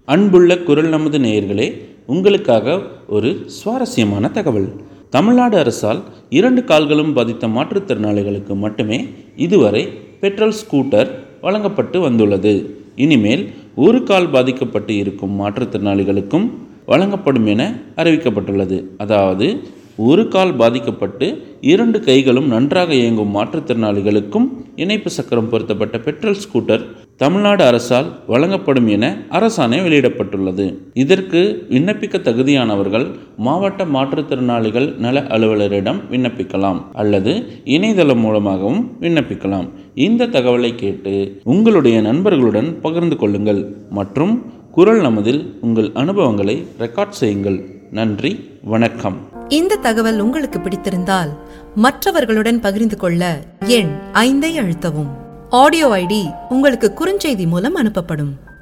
அன்புள்ள குரல் நமது நேயர்களே உங்களுக்காக ஒரு சுவாரஸ்யமான தகவல் தமிழ்நாடு அரசால் இரண்டு கால்களும் பாதித்த மாற்றுத்திறனாளிகளுக்கு மட்டுமே இதுவரை பெட்ரோல் ஸ்கூட்டர் வழங்கப்பட்டு வந்துள்ளது இனிமேல் ஒரு கால் பாதிக்கப்பட்டு இருக்கும் மாற்றுத்திறனாளிகளுக்கும் வழங்கப்படும் என அறிவிக்கப்பட்டுள்ளது அதாவது ஒரு கால் பாதிக்கப்பட்டு இரண்டு கைகளும் நன்றாக இயங்கும் மாற்றுத்திறனாளிகளுக்கும் இணைப்பு சக்கரம் பொருத்தப்பட்ட பெட்ரோல் ஸ்கூட்டர் தமிழ்நாடு அரசால் வழங்கப்படும் என அரசாணை வெளியிடப்பட்டுள்ளது இதற்கு விண்ணப்பிக்க தகுதியானவர்கள் மாவட்ட மாற்றுத்திறனாளிகள் நல அலுவலரிடம் விண்ணப்பிக்கலாம் அல்லது இணையதளம் மூலமாகவும் விண்ணப்பிக்கலாம் இந்த தகவலை கேட்டு உங்களுடைய நண்பர்களுடன் பகிர்ந்து கொள்ளுங்கள் மற்றும் குரல் நமதில் உங்கள் அனுபவங்களை ரெக்கார்ட் செய்யுங்கள் நன்றி வணக்கம் இந்த தகவல் உங்களுக்கு பிடித்திருந்தால் மற்றவர்களுடன் பகிர்ந்து கொள்ள எண் ஐந்தை அழுத்தவும் ஆடியோ ஐடி உங்களுக்கு குறுஞ்செய்தி மூலம் அனுப்பப்படும்